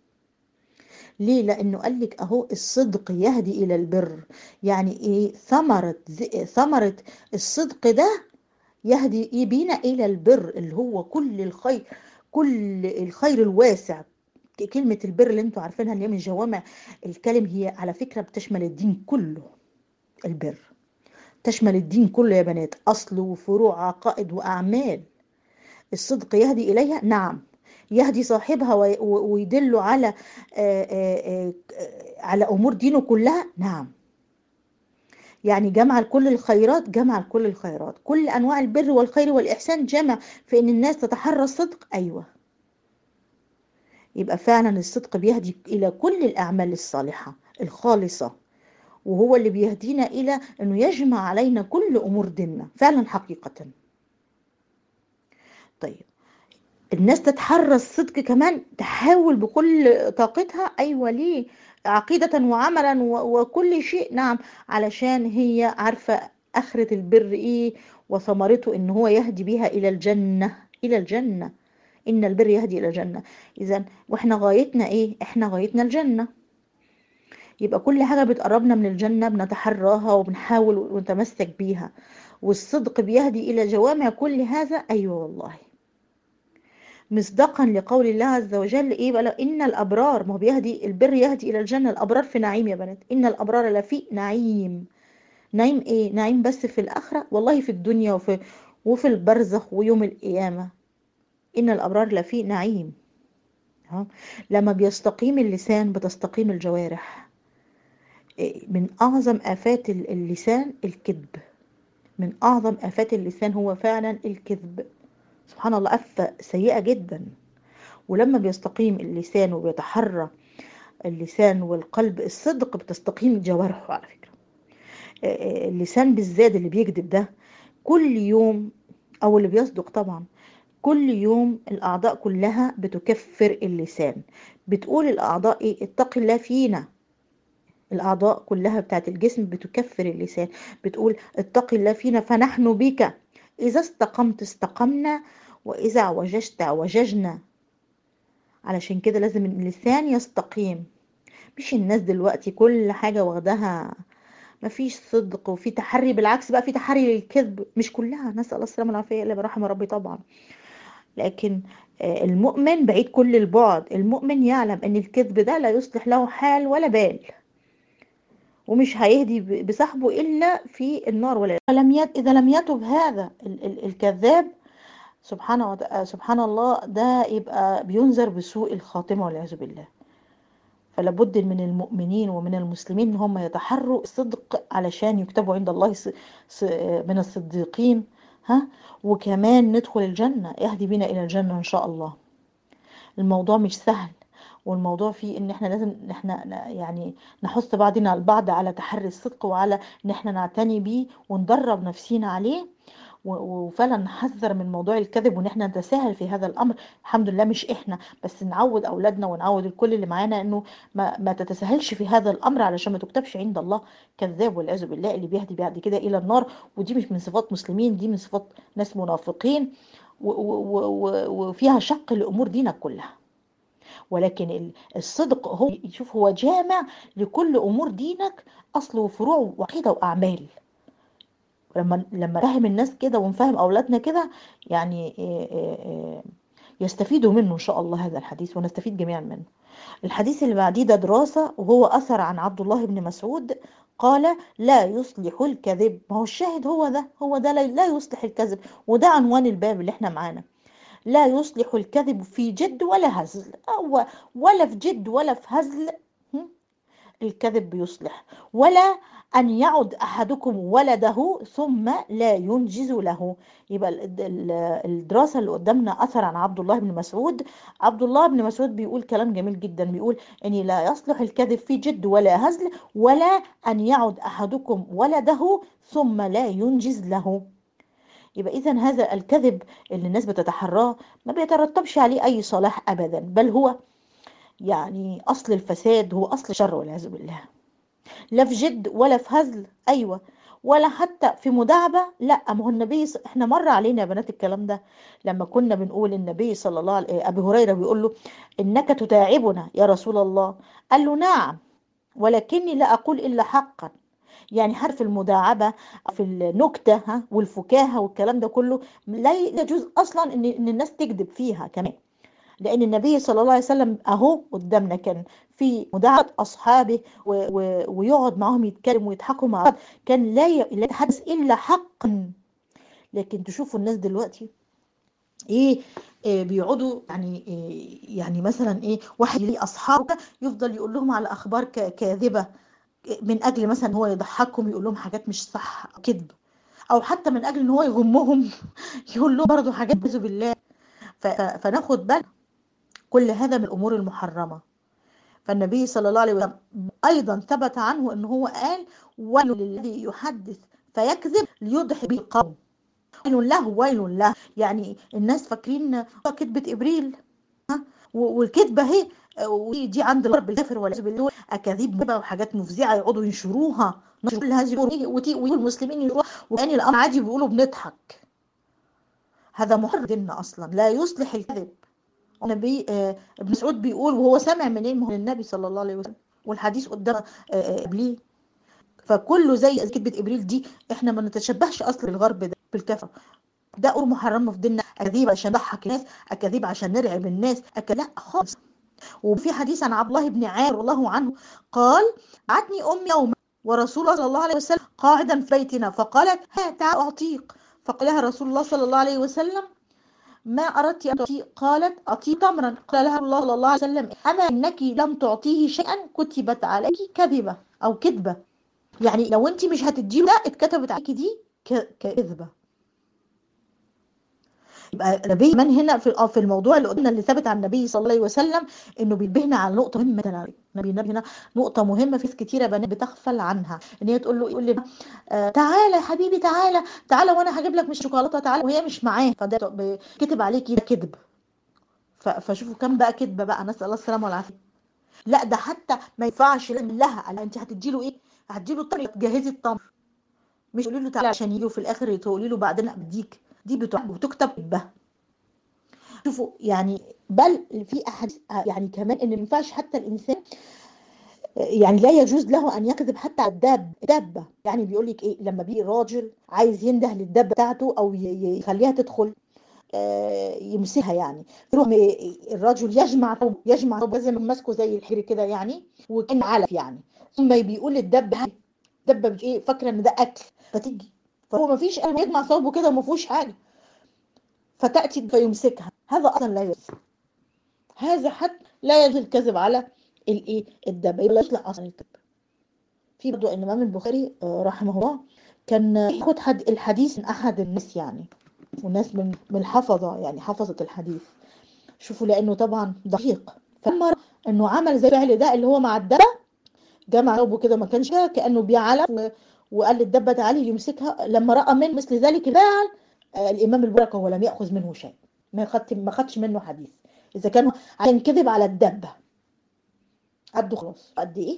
ليه لأنه قال لك أهو الصدق يهدي إلى البر يعني إيه ثمرة ثمرة الصدق ده يهدي يبينا إلى البر اللي هو كل الخير كل الخير الواسع كلمة البر اللي انتوا عارفينها اللي هي من جوامع الكلم هي على فكرة بتشمل الدين كله البر تشمل الدين كله يا بنات أصل وفروع عقائد وأعمال الصدق يهدي إليها نعم يهدي صاحبها ويدل على على أمور دينه كلها نعم يعني جمع كل الخيرات جمع كل الخيرات كل أنواع البر والخير والإحسان جمع في أن الناس تتحرى الصدق أيوه يبقى فعلا الصدق بيهدي إلى كل الأعمال الصالحة الخالصة وهو اللي بيهدينا إلى أنه يجمع علينا كل أمور ديننا فعلا حقيقة طيب الناس تتحرى الصدق كمان تحاول بكل طاقتها أيوة ليه عقيدة وعملا وكل شيء نعم علشان هي عارفة آخرة البر إيه وثمرته إن هو يهدي بها إلى الجنة إلى الجنة إن البر يهدي إلى الجنة إذا وإحنا غايتنا إيه؟ إحنا غايتنا الجنة يبقى كل حاجة بتقربنا من الجنة بنتحراها وبنحاول ونتمسك بيها والصدق بيهدي إلى جوامع كل هذا أيوة والله مصداقا لقول الله عز وجل ايه بقى ان الابرار ما هو بيهدي البر يهدي الى الجنه الابرار في نعيم يا بنات ان الابرار لفي نعيم نعيم ايه نعيم بس في الاخره والله في الدنيا وفي وفي البرزخ ويوم القيامه إن الأبرار لفي نعيم لما بيستقيم اللسان بتستقيم الجوارح من أعظم آفات اللسان الكذب من أعظم آفات اللسان هو فعلا الكذب سبحان الله آفة سيئة جدا ولما بيستقيم اللسان وبيتحرى اللسان والقلب الصدق بتستقيم جوارحه على فكرة اللسان بالذات اللي بيكذب ده كل يوم أو اللي بيصدق طبعا كل يوم الأعضاء كلها بتكفر اللسان بتقول الأعضاء إيه اتق الله فينا الأعضاء كلها بتاعت الجسم بتكفر اللسان بتقول اتق الله فينا فنحن بك إذا استقمت استقمنا وإذا عوججت عوججنا علشان كده لازم اللسان يستقيم مش الناس دلوقتي كل حاجة واخدها مفيش صدق وفي تحري بالعكس بقى في تحري للكذب مش كلها نسأل الله السلامة والعافية إلا برحم ربي طبعا لكن المؤمن بعيد كل البعد المؤمن يعلم ان الكذب ده لا يصلح له حال ولا بال ومش هيهدي ب- بصاحبه الا في النار ولا لم يت... اذا لم يتب هذا ال... ال... الكذاب سبحان وت... سبحان الله ده يبقى بينذر بسوء الخاتمه والعياذ بالله فلا بد من المؤمنين ومن المسلمين ان هم يتحروا الصدق علشان يكتبوا عند الله ص... ص... من الصديقين ها وكمان ندخل الجنه يهدي بنا الى الجنه ان شاء الله الموضوع مش سهل والموضوع فيه ان احنا لازم ان احنا ن- يعني نحث بعضنا البعض على تحري الصدق وعلى ان احنا نعتني بيه وندرب نفسينا عليه و- وفعلا نحذر من موضوع الكذب وان احنا نتساهل في هذا الامر الحمد لله مش احنا بس نعود اولادنا ونعود الكل اللي معانا انه ما, ما تتساهلش في هذا الامر علشان ما تكتبش عند الله كذاب والعياذ بالله اللي بيهدي بعد كده الى النار ودي مش من صفات مسلمين دي من صفات ناس منافقين و- و- و- و- وفيها شق لامور دينك كلها ولكن ال- الصدق هو يشوف هو جامع لكل امور دينك اصل وفروع وعقيده واعمال لما لما نفهم الناس كده ونفهم اولادنا كده يعني إيه إيه إيه يستفيدوا منه ان شاء الله هذا الحديث ونستفيد جميعا منه الحديث اللي بعديه ده دراسه وهو اثر عن عبد الله بن مسعود قال لا يصلح الكذب ما هو الشاهد هو ده هو ده لا لا يصلح الكذب وده عنوان الباب اللي احنا معانا لا يصلح الكذب في جد ولا هزل أو ولا في جد ولا في هزل هم؟ الكذب بيصلح ولا أن يعد أحدكم ولده ثم لا ينجز له يبقى ال- ال- الدراسة اللي قدامنا أثر عن عبد الله بن مسعود عبد الله بن مسعود بيقول كلام جميل جدا بيقول أن لا يصلح الكذب في جد ولا هزل ولا أن يعد أحدكم ولده ثم لا ينجز له يبقى إذا هذا الكذب اللي الناس بتتحراه ما بيترتبش عليه أي صلاح أبدا بل هو يعني أصل الفساد هو أصل الشر والعياذ بالله لا في جد ولا في هزل أيوة ولا حتى في مداعبة لا ما هو النبي ص- احنا مر علينا يا بنات الكلام ده لما كنا بنقول النبي صلى الله عليه أبي هريرة بيقول له إنك تتاعبنا يا رسول الله قال له نعم ولكني لا أقول إلا حقا يعني حرف المداعبة في النكتة ها والفكاهة والكلام ده كله لا يجوز أصلا إن إن الناس تكذب فيها كمان لأن النبي صلى الله عليه وسلم أهو قدامنا كان في مداعبة أصحابه و و ويقعد معاهم يتكلم ويضحكوا مع بعض كان لا ي- لا يتحدث إلا حقا لكن تشوفوا الناس دلوقتي ايه إيه بيقعدوا يعني إيه يعني مثلا ايه واحد يلاقي اصحابه كده يفضل يقول لهم على اخبار ك- كاذبه من اجل مثلا هو يضحكهم يقول لهم حاجات مش صح كذب او حتى من اجل ان هو يغمهم يقول لهم برضه حاجات اعوذ بالله ف- ف- فناخد بالنا كل هذا من الامور المحرمه فالنبي صلى الله عليه وسلم ايضا ثبت عنه ان هو قال ويل للذي يحدث فيكذب ليضحك به القوم ويل له ويل له يعني الناس فاكرين كذبه ابريل ها و- والكذبه اهي ودي عند الغرب الكافر والعياذ بالله اكاذيب بقى وحاجات مفزعه يقعدوا ينشروها نشر كل هذه الامور وتي- ويجوا المسلمين ينشروها وكان الامر عادي بيقولوا بنضحك هذا محرم ديننا اصلا لا يصلح الكذب النبي آه، ابن مسعود بيقول وهو سامع منين ما هو من النبي صلى الله عليه وسلم والحديث قدام آه، آه، قبليه فكله زي كذبة ابريل دي احنا ما نتشبهش اصلا بالغرب ده بالكفر ده امور محرمه في ديننا اكاذيب عشان نضحك الناس اكاذيب عشان نرعب الناس أك... لا خالص وفي حديث عن عبد الله بن عامر رضي الله عنه قال بعتني امي يوما ورسول الله صلى الله عليه وسلم قاعدا في بيتنا فقالت ها تعال اعطيك فقال لها رسول الله صلى الله عليه وسلم ما أردت أن تعطيه قالت أعطي تمرا قال لها الله صلى الله عليه وسلم أما إنك لم تعطيه شيئا كتبت عليك كذبة أو كذبة يعني لو أنت مش هتديه ده اتكتبت عليك دي ك- كذبة يبقى النبي من هنا في آه في الموضوع اللي قلنا اللي ثبت عن النبي صلى الله عليه وسلم انه بينبهنا على نقطه مهمه جداً. النبي نبه هنا نقطه مهمه في ناس كتيره بنات بتغفل عنها ان هي تقول له يقول لي آه تعالى يا حبيبي تعالى تعالى وانا هجيب لك مش شوكولاته تعالى وهي مش معاه فده ب- كتب عليكي ده كذب ف- فشوفوا كم بقى كذبه بقى نسال الله السلامه والعافيه لا ده حتى ما ينفعش لها قال انت هتدي له ايه هتدي له التمر تجهزي التمر مش تقولي له تعالى عشان يجي وفي الاخر تقولي له بعدين بديك دي بتوع- بتكتب كذبه شوفوا يعني بل في احاديث يعني كمان ان ما ينفعش حتى الانسان يعني لا يجوز له ان يكذب حتى على الداب دابه يعني بيقول لك ايه لما بيجي راجل عايز ينده للدابه بتاعته او ي- ي- يخليها تدخل آه، يمسكها يعني يروح م- الرجل يجمع ثوب يجمع ثوب زي ما ماسكه زي الحري كده يعني وكان علف يعني ثم بيقول الدبه دبه مش ايه فاكره ان ده اكل فتيجي فهو ما فيش يجمع ثوبه كده وما فيهوش حاجه فتاتي فيمسكها هذا اصلا لا يجوز هذا حتى لا يجوز الكذب على الايه الدبه يبقى يطلع اصلا الكذب في برضه الامام البخاري رحمه الله كان ياخد حد الحديث من احد الناس يعني وناس من من الحفظه يعني حفظه الحديث شوفوا لانه طبعا دقيق فلما انه عمل زي الفعل ده اللي هو مع الدبه جمع ثوبه كده ما كانش كانه بيعلم وقال للدبه تعالي ليمسكها لما راى من مثل ذلك الفعل الامام البركه ولم ياخذ منه شيء ما خدت ما خدش منه حديث اذا كان عشان كذب على الدبه قده خلاص قد ايه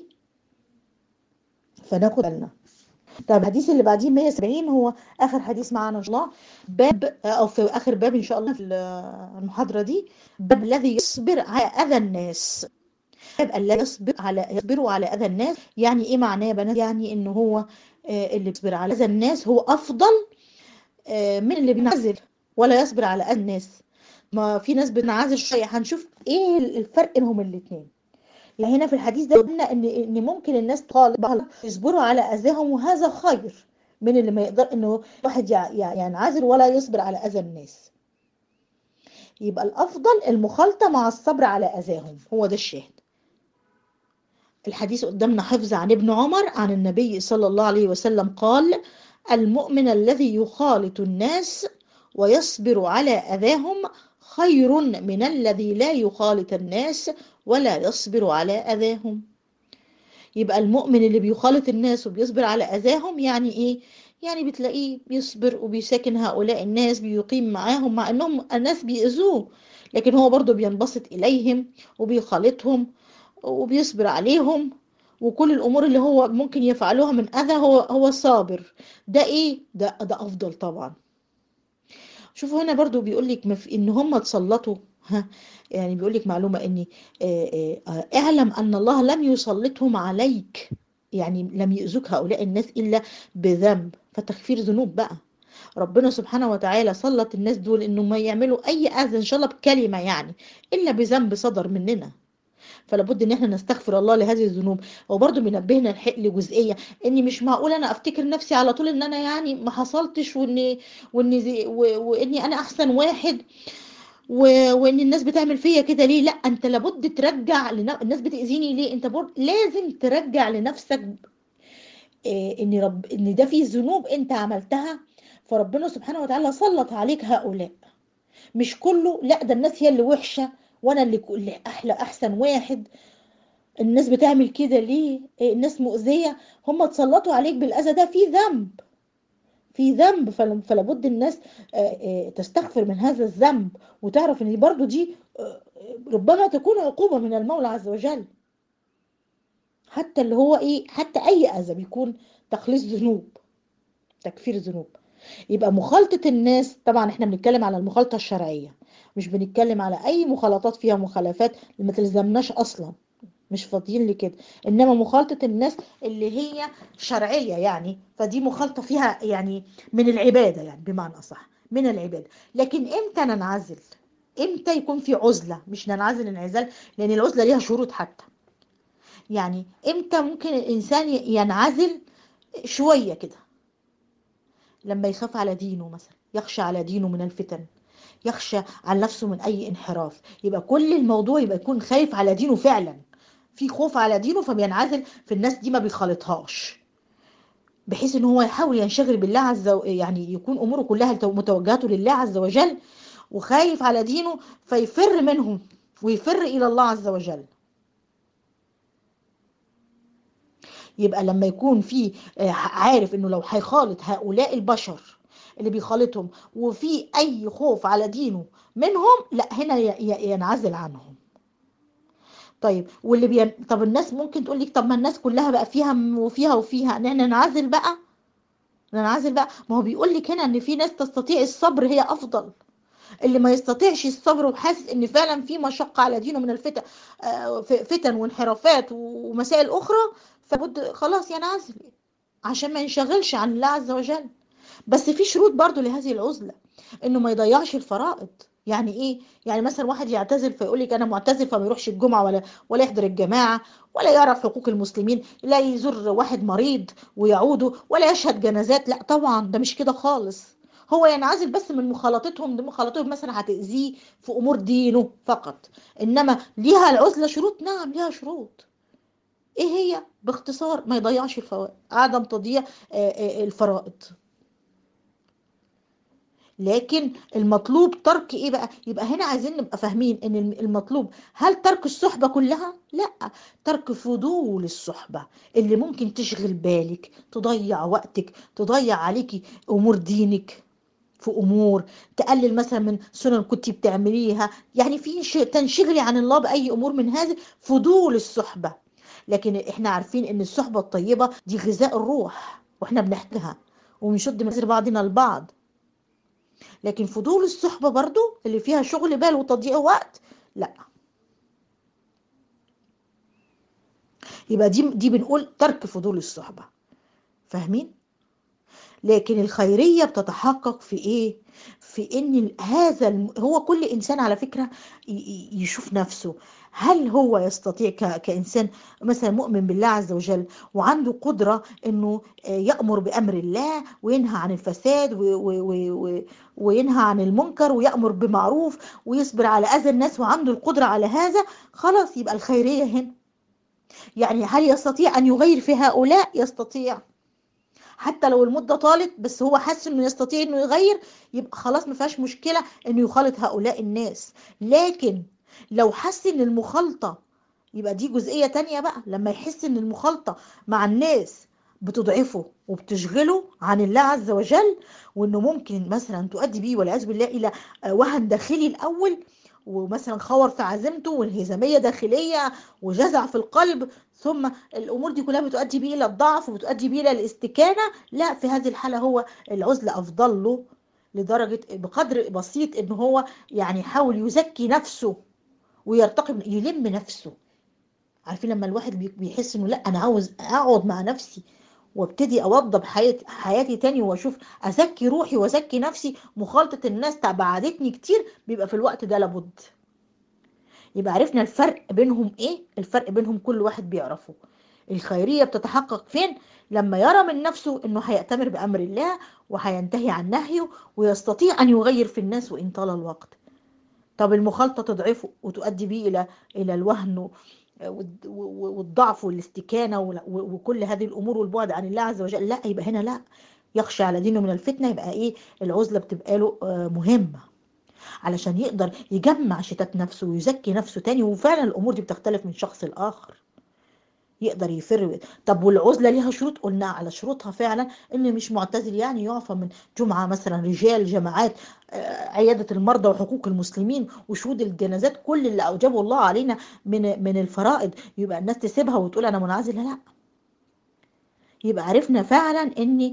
فناخد بالنا طب الحديث اللي بعديه 170 هو اخر حديث معانا ان شاء الله باب او في اخر باب ان شاء الله في المحاضره دي باب الذي يصبر على اذى الناس باب الذي يصبر على يصبروا على اذى الناس يعني ايه معناه يا بنات يعني ان هو اللي بيصبر على اذى الناس هو افضل من اللي بينعزل ولا يصبر على اذى الناس ما في ناس بتنعزل شويه هنشوف ايه الفرق بينهم الاثنين يعني هنا في الحديث ده قلنا ان ان ممكن الناس طالب يصبروا على اذاهم وهذا خير من اللي ما يقدر انه واحد ينعزل ولا يصبر على اذى الناس يبقى الافضل المخالطه مع الصبر على اذاهم هو ده الشاهد الحديث قدامنا حفظ عن ابن عمر عن النبي صلى الله عليه وسلم قال المؤمن الذي يخالط الناس ويصبر على اذاهم خير من الذي لا يخالط الناس ولا يصبر على أذاهم يبقى المؤمن اللي بيخالط الناس وبيصبر على أذاهم يعني إيه؟ يعني بتلاقيه بيصبر وبيساكن هؤلاء الناس بيقيم معاهم مع أنهم الناس بيأذوه لكن هو برضه بينبسط إليهم وبيخالطهم وبيصبر عليهم وكل الأمور اللي هو ممكن يفعلوها من أذى هو هو صابر ده إيه؟ ده ده أفضل طبعا شوفوا هنا برضو بيقول لك مف... ان هم تسلطوا ها يعني بيقول لك معلومه ان اعلم ان الله لم يسلطهم عليك يعني لم يؤذوك هؤلاء الناس الا بذنب فتغفير ذنوب بقى ربنا سبحانه وتعالى سلط الناس دول انهم ما يعملوا اي اذى ان شاء الله بكلمه يعني الا بذنب صدر مننا فلابد ان احنا نستغفر الله لهذه الذنوب وبرضه بينبهنا لجزئيه اني مش معقول انا افتكر نفسي على طول ان انا يعني ما حصلتش واني واني زي واني انا احسن واحد وان الناس بتعمل فيا كده ليه لا انت لابد ترجع لن... الناس بتاذيني ليه انت برضه لازم ترجع لنفسك إيه ان رب ان ده فيه ذنوب انت عملتها فربنا سبحانه وتعالى سلط عليك هؤلاء مش كله لا ده الناس هي اللي وحشه وانا اللي اللي احلى احسن واحد الناس بتعمل كده ليه الناس مؤذيه هم تسلطوا عليك بالاذى ده في ذنب في ذنب فلابد الناس تستغفر من هذا الذنب وتعرف ان برضو دي ربما تكون عقوبه من المولى عز وجل حتى اللي هو ايه حتى اي اذى بيكون تخليص ذنوب تكفير ذنوب يبقى مخالطه الناس طبعا احنا بنتكلم على المخالطه الشرعيه مش بنتكلم على اي مخالطات فيها مخالفات ما تلزمناش اصلا مش فاضيين لكده انما مخالطه الناس اللي هي شرعيه يعني فدي مخالطه فيها يعني من العباده يعني بمعنى اصح من العباده لكن امتى ننعزل امتى يكون في عزله مش ننعزل انعزال لان العزله ليها شروط حتى يعني امتى ممكن الانسان ينعزل شويه كده لما يخاف على دينه مثلا يخشى على دينه من الفتن يخشى على نفسه من اي انحراف يبقى كل الموضوع يبقى يكون خايف على دينه فعلا في خوف على دينه فبينعزل في الناس دي ما بيخالطهاش بحيث ان هو يحاول ينشغل بالله عز وجل يعني يكون اموره كلها متوجهته لله عز وجل وخايف على دينه فيفر منهم ويفر الى الله عز وجل يبقى لما يكون في عارف انه لو هيخالط هؤلاء البشر اللي بيخالطهم وفي اي خوف على دينه منهم لا هنا ينعزل عنهم طيب واللي بين... طب الناس ممكن تقول لك طب ما الناس كلها بقى فيها وفيها وفيها ننعزل بقى ننعزل بقى ما هو بيقول لك هنا ان في ناس تستطيع الصبر هي افضل اللي ما يستطيعش الصبر وحاسس ان فعلا في مشقه على دينه من الفتن فتن وانحرافات ومسائل اخرى فبد خلاص ينعزل عشان ما ينشغلش عن الله عز وجل بس في شروط برضو لهذه العزله انه ما يضيعش الفرائض يعني ايه يعني مثلا واحد يعتزل فيقول لك انا معتزل فما يروحش الجمعه ولا ولا يحضر الجماعه ولا يعرف حقوق المسلمين لا يزور واحد مريض ويعوده ولا يشهد جنازات لا طبعا ده مش كده خالص هو ينعزل بس من مخالطتهم دي مخالطتهم مثلا هتأذيه في امور دينه فقط انما ليها العزله شروط نعم ليها شروط ايه هي باختصار ما يضيعش الفوائد عدم تضييع الفرائض لكن المطلوب ترك ايه بقى يبقى هنا عايزين نبقى فاهمين ان المطلوب هل ترك الصحبة كلها لا ترك فضول الصحبة اللي ممكن تشغل بالك تضيع وقتك تضيع عليكي امور دينك في امور تقلل مثلا من سنن كنت بتعمليها يعني في تنشغلي عن الله باي امور من هذه فضول الصحبة لكن احنا عارفين ان الصحبة الطيبة دي غذاء الروح واحنا بنحكيها وبنشد من بعضنا البعض لكن فضول الصحبة برضو اللي فيها شغل بال وتضييع وقت لا يبقى دي دي بنقول ترك فضول الصحبة فاهمين لكن الخيرية بتتحقق في ايه في ان هذا الم... هو كل انسان على فكرة ي... يشوف نفسه هل هو يستطيع ك... كإنسان مثلا مؤمن بالله عز وجل وعنده قدرة أنه يأمر بأمر الله وينهى عن الفساد و... و... و... وينهى عن المنكر ويأمر بمعروف ويصبر على أذى الناس وعنده القدرة على هذا خلاص يبقى الخيرية هنا يعني هل يستطيع أن يغير في هؤلاء يستطيع حتى لو المدة طالت بس هو حاسس انه يستطيع انه يغير يبقى خلاص ما فيهاش مشكلة انه يخالط هؤلاء الناس لكن لو حس ان المخالطة يبقى دي جزئية تانية بقى لما يحس ان المخالطة مع الناس بتضعفه وبتشغله عن الله عز وجل وانه ممكن مثلا تؤدي بيه والعياذ بالله الى وهن داخلي الاول ومثلا خور في عزيمته وانهزامية داخلية وجزع في القلب ثم الامور دي كلها بتؤدي بيه الى الضعف وبتؤدي بيه الى الاستكانة لا في هذه الحالة هو العزلة افضل له لدرجة بقدر بسيط ان هو يعني يحاول يزكي نفسه ويرتقي يلم نفسه عارفين لما الواحد بيحس انه لا انا عاوز اقعد مع نفسي وابتدي اوضب حياتي حياتي تاني واشوف ازكي روحي وازكي نفسي مخالطه الناس تبعدتني كتير بيبقى في الوقت ده لابد يبقى عرفنا الفرق بينهم ايه الفرق بينهم كل واحد بيعرفه الخيريه بتتحقق فين لما يرى من نفسه انه هيأتمر بامر الله وهينتهي عن نهيه ويستطيع ان يغير في الناس وان طال الوقت طب المخالطه تضعفه وتؤدي به الى الى الوهن والضعف والاستكانة وكل هذه الأمور والبعد عن الله عز وجل لا يبقى هنا لا يخشى على دينه من الفتنة يبقى إيه العزلة بتبقى له مهمة علشان يقدر يجمع شتات نفسه ويزكي نفسه تاني وفعلا الأمور دي بتختلف من شخص لآخر يقدر يفر طب والعزلة ليها شروط قلنا على شروطها فعلا ان مش معتزل يعني يعفى من جمعة مثلا رجال جماعات عيادة المرضى وحقوق المسلمين وشهود الجنازات كل اللي اوجبه الله علينا من من الفرائض يبقى الناس تسيبها وتقول انا منعزلة لا يبقى عرفنا فعلا ان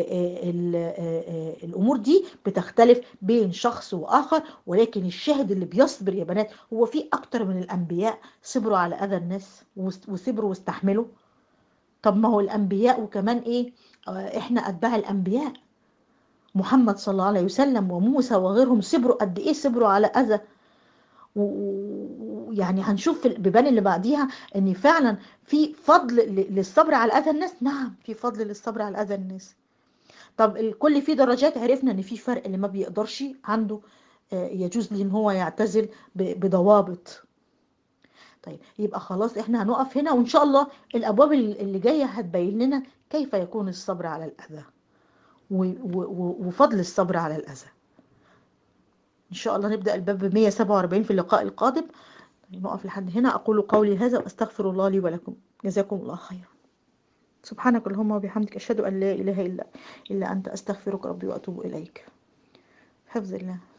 الامور دي بتختلف بين شخص واخر ولكن الشاهد اللي بيصبر يا بنات هو في اكتر من الانبياء صبروا على اذى الناس وصبروا واستحملوا طب ما هو الانبياء وكمان ايه احنا اتباع الانبياء محمد صلى الله عليه وسلم وموسى وغيرهم صبروا قد ايه صبروا على اذى ويعني هنشوف في البيبان اللي بعديها ان فعلا في فضل للصبر على اذى الناس نعم في فضل للصبر على اذى الناس طب الكل فيه درجات عرفنا ان في فرق اللي ما بيقدرش عنده يجوز لي ان هو يعتزل بضوابط طيب يبقى خلاص احنا هنقف هنا وان شاء الله الابواب اللي جايه هتبين لنا كيف يكون الصبر على الاذى وفضل الصبر على الاذى إن شاء الله نبدأ الباب 147 في اللقاء القادم نقف لحد هنا أقول قولي هذا وأستغفر الله لي ولكم جزاكم الله خيرا سبحانك اللهم وبحمدك أشهد أن لا إله إلا إلا أنت أستغفرك ربي وأتوب إليك حفظ الله